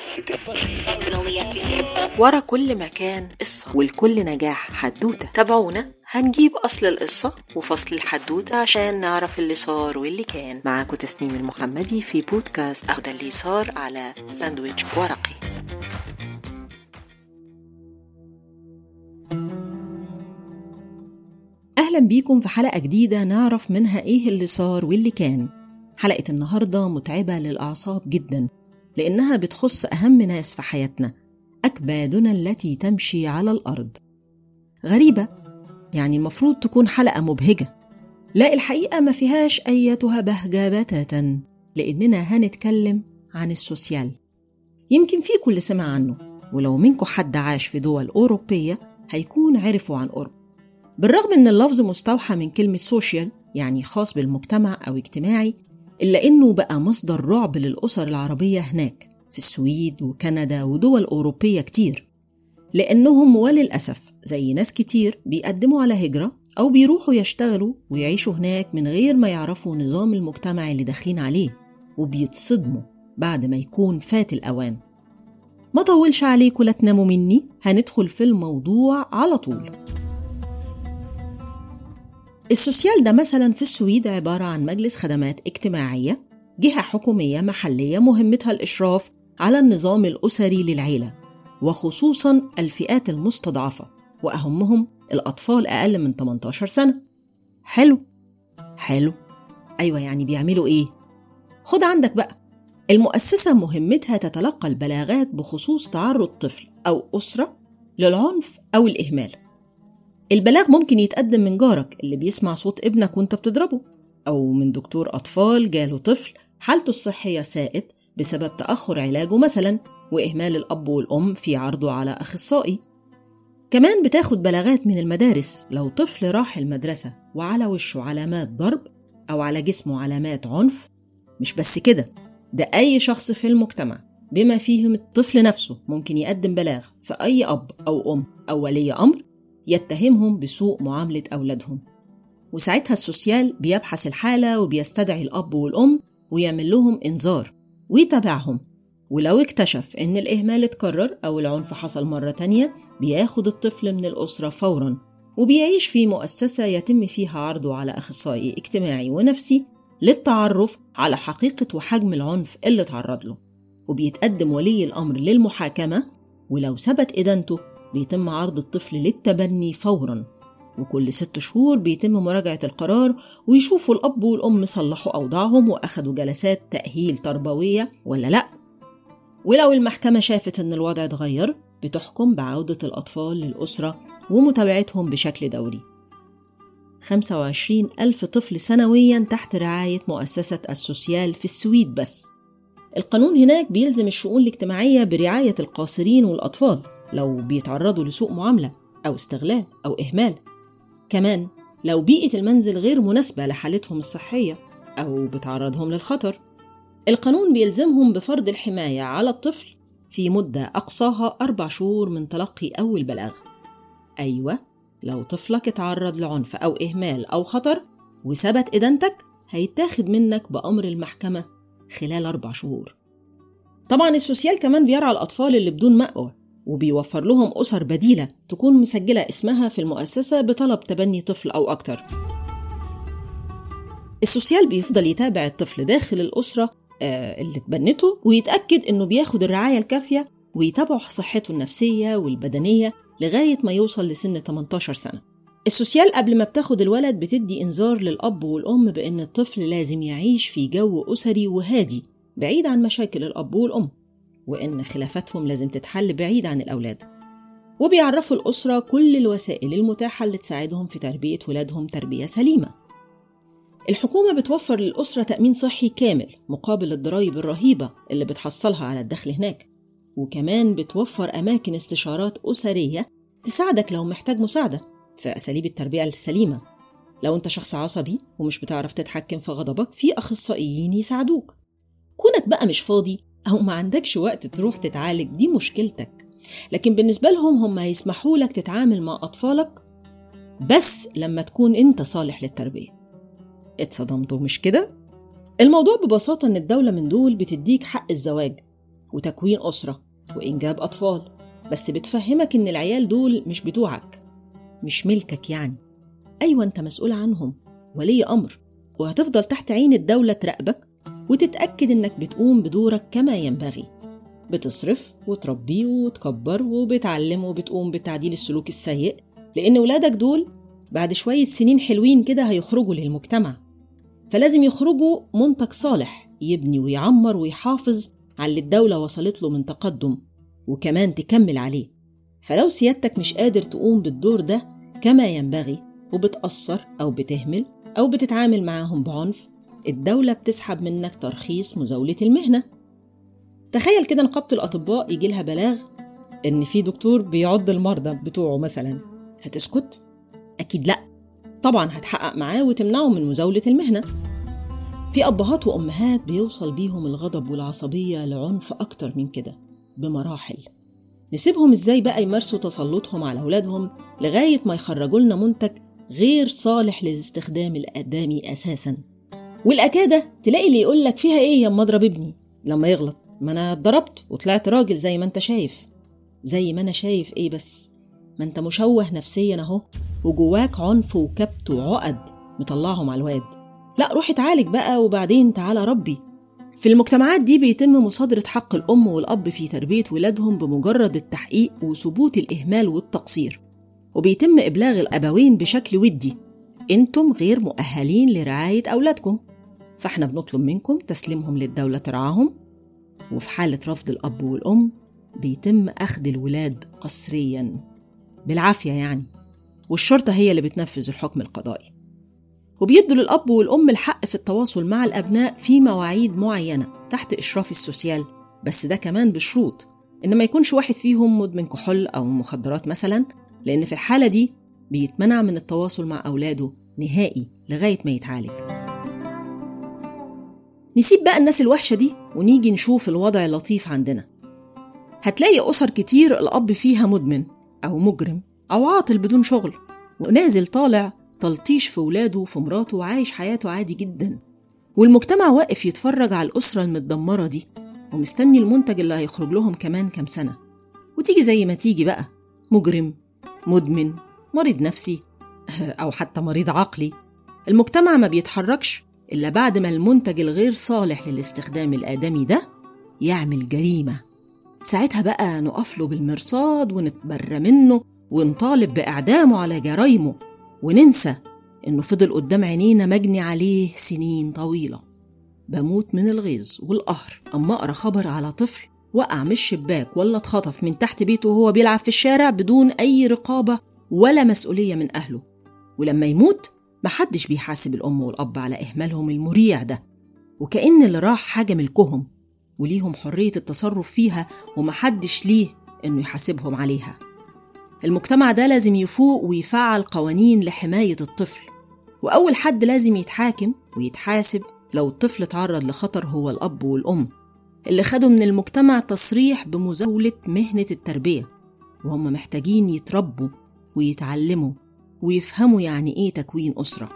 ورا كل مكان قصة ولكل نجاح حدوتة تابعونا هنجيب أصل القصة وفصل الحدوتة عشان نعرف اللي صار واللي كان معاكم تسنيم المحمدي في بودكاست أخد اللي صار على ساندويتش ورقي أهلا بيكم في حلقة جديدة نعرف منها إيه اللي صار واللي كان حلقة النهاردة متعبة للأعصاب جدا لأنها بتخص أهم ناس في حياتنا أكبادنا التي تمشي على الأرض غريبة يعني المفروض تكون حلقة مبهجة لا الحقيقة ما فيهاش أيتها بهجة بتاتا لأننا هنتكلم عن السوسيال يمكن في كل سمع عنه ولو منكم حد عاش في دول أوروبية هيكون عرفوا عن قرب بالرغم ان اللفظ مستوحى من كلمة سوشيال يعني خاص بالمجتمع أو اجتماعي إلا إنه بقى مصدر رعب للأسر العربية هناك في السويد وكندا ودول أوروبية كتير لأنهم وللأسف زي ناس كتير بيقدموا على هجرة أو بيروحوا يشتغلوا ويعيشوا هناك من غير ما يعرفوا نظام المجتمع اللي داخلين عليه وبيتصدموا بعد ما يكون فات الأوان ما طولش عليكم لا تناموا مني هندخل في الموضوع على طول السوسيال ده مثلا في السويد عبارة عن مجلس خدمات اجتماعية جهة حكومية محلية مهمتها الإشراف على النظام الأسري للعيلة وخصوصا الفئات المستضعفة وأهمهم الأطفال أقل من 18 سنة حلو حلو أيوة يعني بيعملوا إيه؟ خد عندك بقى المؤسسة مهمتها تتلقى البلاغات بخصوص تعرض طفل أو أسرة للعنف أو الإهمال البلاغ ممكن يتقدم من جارك اللي بيسمع صوت ابنك وانت بتضربه أو من دكتور أطفال جاله طفل حالته الصحية ساءت بسبب تأخر علاجه مثلا وإهمال الأب والأم في عرضه على أخصائي كمان بتاخد بلاغات من المدارس لو طفل راح المدرسة وعلى وشه علامات ضرب أو على جسمه علامات عنف مش بس كده ده أي شخص في المجتمع بما فيهم الطفل نفسه ممكن يقدم بلاغ في أي أب أو أم أو ولي أمر يتهمهم بسوء معاملة أولادهم وساعتها السوسيال بيبحث الحالة وبيستدعي الأب والأم ويعمل لهم إنذار ويتابعهم ولو اكتشف إن الإهمال اتكرر أو العنف حصل مرة تانية بياخد الطفل من الأسرة فورا وبيعيش في مؤسسة يتم فيها عرضه على أخصائي اجتماعي ونفسي للتعرف على حقيقة وحجم العنف اللي تعرض له وبيتقدم ولي الأمر للمحاكمة ولو ثبت إدانته بيتم عرض الطفل للتبني فورا وكل ست شهور بيتم مراجعة القرار ويشوفوا الأب والأم صلحوا أوضاعهم وأخدوا جلسات تأهيل تربوية ولا لأ ولو المحكمة شافت إن الوضع اتغير بتحكم بعودة الأطفال للأسرة ومتابعتهم بشكل دوري 25 ألف طفل سنويا تحت رعاية مؤسسة السوسيال في السويد بس القانون هناك بيلزم الشؤون الاجتماعية برعاية القاصرين والأطفال لو بيتعرضوا لسوء معاملة أو استغلال أو إهمال كمان لو بيئة المنزل غير مناسبة لحالتهم الصحية أو بتعرضهم للخطر القانون بيلزمهم بفرض الحماية على الطفل في مدة أقصاها أربع شهور من تلقي أول بلاغ أيوة لو طفلك اتعرض لعنف أو إهمال أو خطر وثبت إدانتك هيتاخد منك بأمر المحكمة خلال أربع شهور طبعا السوسيال كمان بيرعى الأطفال اللي بدون مأوى وبيوفر لهم أسر بديلة تكون مسجلة اسمها في المؤسسة بطلب تبني طفل أو أكتر السوسيال بيفضل يتابع الطفل داخل الأسرة آه اللي تبنته ويتأكد إنه بياخد الرعاية الكافية ويتابع صحته النفسية والبدنية لغاية ما يوصل لسن 18 سنة السوسيال قبل ما بتاخد الولد بتدي إنذار للأب والأم بإن الطفل لازم يعيش في جو أسري وهادي بعيد عن مشاكل الأب والأم وإن خلافاتهم لازم تتحل بعيد عن الأولاد وبيعرفوا الأسرة كل الوسائل المتاحة اللي تساعدهم في تربية ولادهم تربية سليمة الحكومة بتوفر للأسرة تأمين صحي كامل مقابل الضرائب الرهيبة اللي بتحصلها على الدخل هناك وكمان بتوفر أماكن استشارات أسرية تساعدك لو محتاج مساعدة في أساليب التربية السليمة لو أنت شخص عصبي ومش بتعرف تتحكم في غضبك في أخصائيين يساعدوك كونك بقى مش فاضي أو ما عندكش وقت تروح تتعالج دي مشكلتك لكن بالنسبة لهم هم هيسمحوا لك تتعامل مع أطفالك بس لما تكون أنت صالح للتربية اتصدمتوا مش كده؟ الموضوع ببساطة إن الدولة من دول بتديك حق الزواج وتكوين أسرة وإنجاب أطفال بس بتفهمك إن العيال دول مش بتوعك مش ملكك يعني أيوة أنت مسؤول عنهم ولي أمر وهتفضل تحت عين الدولة تراقبك وتتأكد إنك بتقوم بدورك كما ينبغي بتصرف وتربيه وتكبر وبتعلم وبتقوم بتعديل السلوك السيء لأن ولادك دول بعد شوية سنين حلوين كده هيخرجوا للمجتمع فلازم يخرجوا منتج صالح يبني ويعمر ويحافظ على اللي الدولة وصلت له من تقدم وكمان تكمل عليه فلو سيادتك مش قادر تقوم بالدور ده كما ينبغي وبتأثر أو بتهمل أو بتتعامل معاهم بعنف الدولة بتسحب منك ترخيص مزاولة المهنة تخيل كده نقابة الأطباء يجي لها بلاغ إن في دكتور بيعض المرضى بتوعه مثلا هتسكت؟ أكيد لأ طبعا هتحقق معاه وتمنعه من مزاولة المهنة في أبهات وأمهات بيوصل بيهم الغضب والعصبية لعنف أكتر من كده بمراحل نسيبهم إزاي بقى يمارسوا تسلطهم على أولادهم لغاية ما يخرجوا لنا منتج غير صالح للاستخدام الآدمي أساسا والأكادة تلاقي اللي يقول لك فيها إيه يا مضرب ابني لما يغلط ما أنا اتضربت وطلعت راجل زي ما أنت شايف زي ما أنا شايف إيه بس ما أنت مشوه نفسيا أهو وجواك عنف وكبت وعقد مطلعهم على الواد لا روح اتعالج بقى وبعدين تعالى ربي في المجتمعات دي بيتم مصادرة حق الأم والأب في تربية ولادهم بمجرد التحقيق وثبوت الإهمال والتقصير وبيتم إبلاغ الأبوين بشكل ودي أنتم غير مؤهلين لرعاية أولادكم فإحنا بنطلب منكم تسليمهم للدولة ترعاهم وفي حالة رفض الأب والأم بيتم أخذ الولاد قسريا بالعافية يعني والشرطة هي اللي بتنفذ الحكم القضائي وبيدوا للأب والأم الحق في التواصل مع الأبناء في مواعيد معينة تحت إشراف السوسيال بس ده كمان بشروط إن ما يكونش واحد فيهم مدمن كحول أو مخدرات مثلا لأن في الحالة دي بيتمنع من التواصل مع أولاده نهائي لغاية ما يتعالج نسيب بقى الناس الوحشة دي ونيجي نشوف الوضع اللطيف عندنا هتلاقي أسر كتير الأب فيها مدمن أو مجرم أو عاطل بدون شغل ونازل طالع تلطيش في ولاده وفي مراته وعايش حياته عادي جدا والمجتمع واقف يتفرج على الأسرة المتدمرة دي ومستني المنتج اللي هيخرج لهم كمان كام سنة وتيجي زي ما تيجي بقى مجرم مدمن مريض نفسي أو حتى مريض عقلي المجتمع ما بيتحركش إلا بعد ما المنتج الغير صالح للاستخدام الآدمي ده يعمل جريمة ساعتها بقى نقف له بالمرصاد ونتبرى منه ونطالب بإعدامه على جرايمه وننسى إنه فضل قدام عينينا مجني عليه سنين طويلة بموت من الغيظ والقهر أما أقرأ خبر على طفل وقع من الشباك ولا اتخطف من تحت بيته وهو بيلعب في الشارع بدون أي رقابة ولا مسؤولية من أهله ولما يموت محدش بيحاسب الأم والأب على إهمالهم المريع ده وكأن اللي راح حاجة ملكهم وليهم حرية التصرف فيها ومحدش ليه إنه يحاسبهم عليها المجتمع ده لازم يفوق ويفعل قوانين لحماية الطفل وأول حد لازم يتحاكم ويتحاسب لو الطفل اتعرض لخطر هو الأب والأم اللي خدوا من المجتمع تصريح بمزاولة مهنة التربية وهم محتاجين يتربوا ويتعلموا ويفهموا يعني إيه تكوين أسرة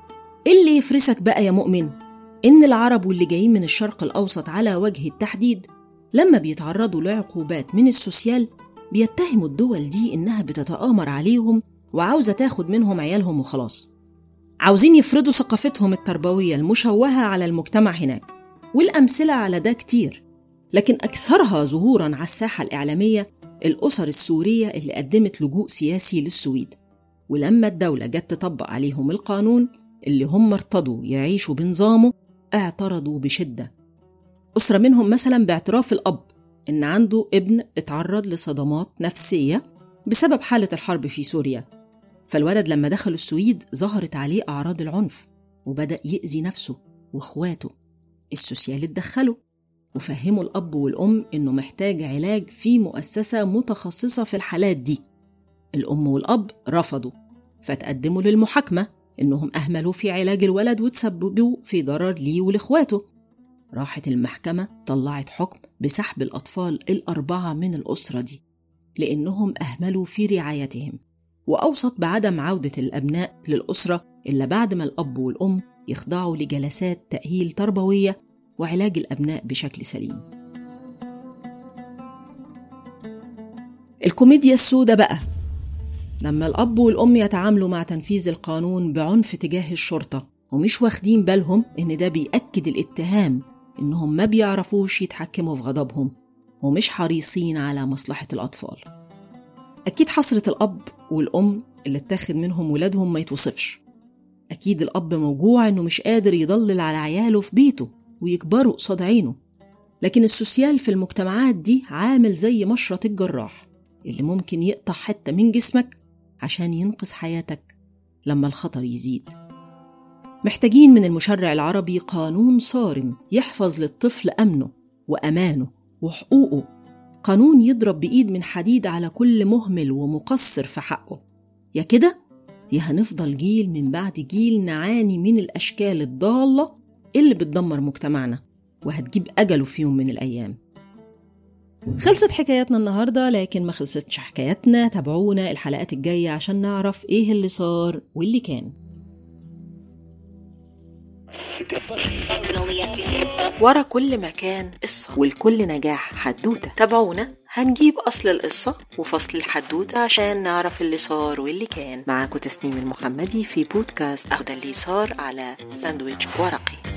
إيه اللي يفرسك بقى يا مؤمن؟ إن العرب واللي جايين من الشرق الأوسط على وجه التحديد لما بيتعرضوا لعقوبات من السوسيال بيتهموا الدول دي إنها بتتآمر عليهم وعاوزة تاخد منهم عيالهم وخلاص عاوزين يفرضوا ثقافتهم التربوية المشوهة على المجتمع هناك والأمثلة على ده كتير لكن أكثرها ظهوراً على الساحة الإعلامية الأسر السورية اللي قدمت لجوء سياسي للسويد ولما الدولة جت تطبق عليهم القانون اللي هم ارتضوا يعيشوا بنظامه اعترضوا بشدة أسرة منهم مثلا باعتراف الأب إن عنده ابن اتعرض لصدمات نفسية بسبب حالة الحرب في سوريا فالولد لما دخل السويد ظهرت عليه أعراض العنف وبدأ يأذي نفسه وإخواته السوسيال اتدخلوا وفهموا الأب والأم إنه محتاج علاج في مؤسسة متخصصة في الحالات دي الأم والأب رفضوا فتقدموا للمحاكمة إنهم أهملوا في علاج الولد وتسببوا في ضرر ليه ولإخواته راحت المحكمة طلعت حكم بسحب الأطفال الأربعة من الأسرة دي لأنهم أهملوا في رعايتهم وأوصت بعدم عودة الأبناء للأسرة إلا بعد ما الأب والأم يخضعوا لجلسات تأهيل تربوية وعلاج الأبناء بشكل سليم الكوميديا السوداء بقى لما الأب والأم يتعاملوا مع تنفيذ القانون بعنف تجاه الشرطة ومش واخدين بالهم إن ده بيأكد الاتهام إنهم ما بيعرفوش يتحكموا في غضبهم ومش حريصين على مصلحة الأطفال أكيد حسرة الأب والأم اللي اتاخد منهم ولادهم ما يتوصفش أكيد الأب موجوع إنه مش قادر يضلل على عياله في بيته ويكبروا قصاد عينه لكن السوسيال في المجتمعات دي عامل زي مشرط الجراح اللي ممكن يقطع حتة من جسمك عشان ينقذ حياتك لما الخطر يزيد محتاجين من المشرع العربي قانون صارم يحفظ للطفل أمنه وأمانه وحقوقه قانون يضرب بإيد من حديد على كل مهمل ومقصر في حقه يا كده يا هنفضل جيل من بعد جيل نعاني من الأشكال الضالة اللي بتدمر مجتمعنا وهتجيب أجله في يوم من الأيام خلصت حكاياتنا النهاردة لكن ما خلصتش حكاياتنا تابعونا الحلقات الجاية عشان نعرف إيه اللي صار واللي كان ورا كل مكان قصة والكل نجاح حدوتة تابعونا هنجيب أصل القصة وفصل الحدوتة عشان نعرف اللي صار واللي كان معاكم تسنيم المحمدي في بودكاست أخد اللي صار على ساندويتش ورقي